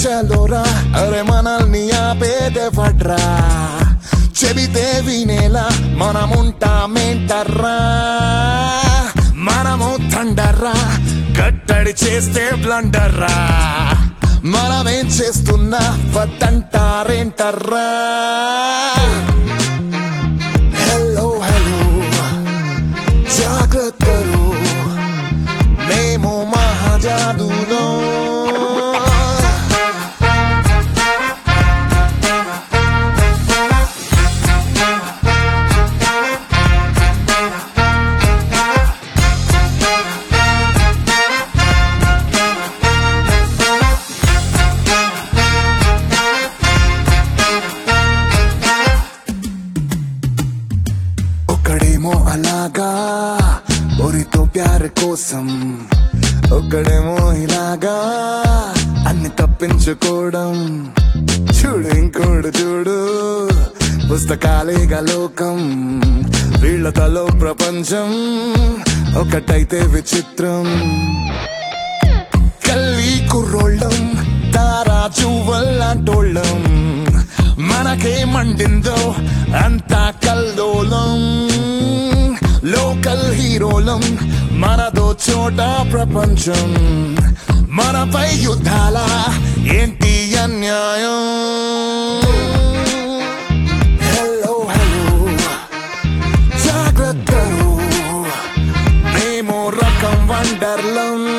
చలోరా అరే మనల్ని ఆపేదెవడ్రా చెబితే వినేలా మనముంటామేంటర్రా మనము తండర్రా కట్టడి చేస్తే బ్లండర్రా మనమేం చేస్తున్నా వద్దంటారేంటర్రా హలో హలో జాగ్రత్తలు మేము మహాజాదులో ఒకడేమో అలాగా ఒరితో ప్యార్ కోసం ఒకడేమో ఇలాగా అన్ని తప్పించుకోవడం చూడు ఇంకోడు చూడు పుస్తకాలేగా లోకం వీళ్ళతలో ప్రపంచం ఒకటైతే విచిత్రం కల్లి కుర్రోళ్ళం తారా చువ్వల్లాంటోళ్ళం మనకే మండిందో అంతా కల్లోలం లోకల్ హీరోలం మనదో చోట ప్రపంచం మనపై యుద్ధాల ఏంటి అన్యాయం హలో హలో జాగ్రత్తలు మేము రకం వండర్లం